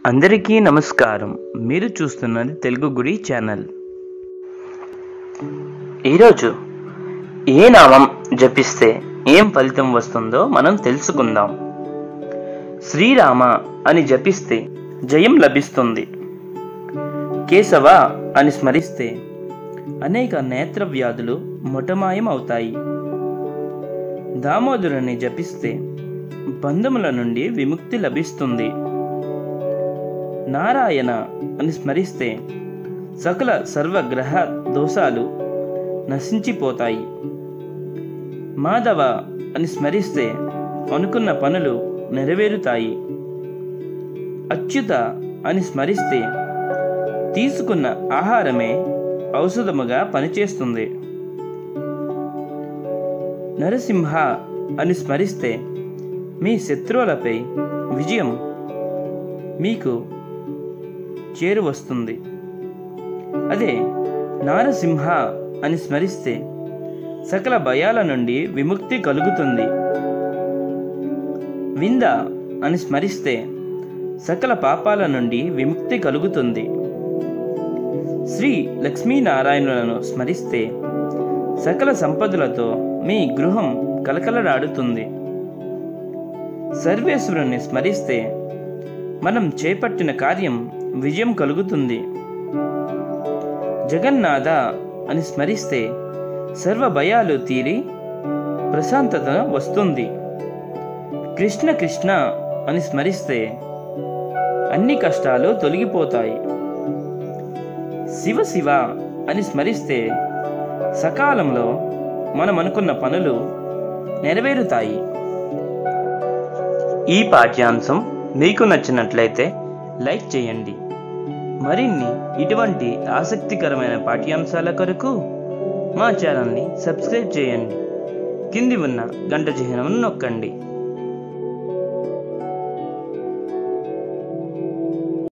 అందరికీ నమస్కారం మీరు చూస్తున్నది తెలుగు గుడి ఛానల్ ఈరోజు ఏ నామం జపిస్తే ఏం ఫలితం వస్తుందో మనం తెలుసుకుందాం శ్రీరామ అని జపిస్తే జయం లభిస్తుంది కేశవ అని స్మరిస్తే అనేక నేత్ర వ్యాధులు మొటమాయం అవుతాయి దామోదరుని జపిస్తే బంధముల నుండి విముక్తి లభిస్తుంది నారాయణ అని స్మరిస్తే సకల సర్వగ్రహ దోషాలు నశించిపోతాయి మాధవ అని స్మరిస్తే అనుకున్న పనులు నెరవేరుతాయి అచ్యుత అని స్మరిస్తే తీసుకున్న ఆహారమే ఔషధముగా పనిచేస్తుంది నరసింహ అని స్మరిస్తే మీ శత్రువులపై విజయం మీకు చేరువస్తుంది అదే నారసింహ అని స్మరిస్తే సకల భయాల నుండి విముక్తి కలుగుతుంది వింద అని స్మరిస్తే సకల పాపాల నుండి విముక్తి కలుగుతుంది శ్రీ లక్ష్మీనారాయణులను స్మరిస్తే సకల సంపదలతో మీ గృహం కలకలలాడుతుంది సర్వేశ్వరుని స్మరిస్తే మనం చేపట్టిన కార్యం విజయం కలుగుతుంది జగన్నాథ అని స్మరిస్తే సర్వ భయాలు తీరి ప్రశాంతత వస్తుంది కృష్ణ కృష్ణ అని స్మరిస్తే అన్ని కష్టాలు తొలగిపోతాయి శివ శివ అని స్మరిస్తే సకాలంలో మనం అనుకున్న పనులు నెరవేరుతాయి ఈ పాఠ్యాంశం మీకు నచ్చినట్లయితే లైక్ చేయండి మరిన్ని ఇటువంటి ఆసక్తికరమైన పాఠ్యాంశాల కొరకు మా ఛానల్ని సబ్స్క్రైబ్ చేయండి కింది ఉన్న గంట చిహ్నం నొక్కండి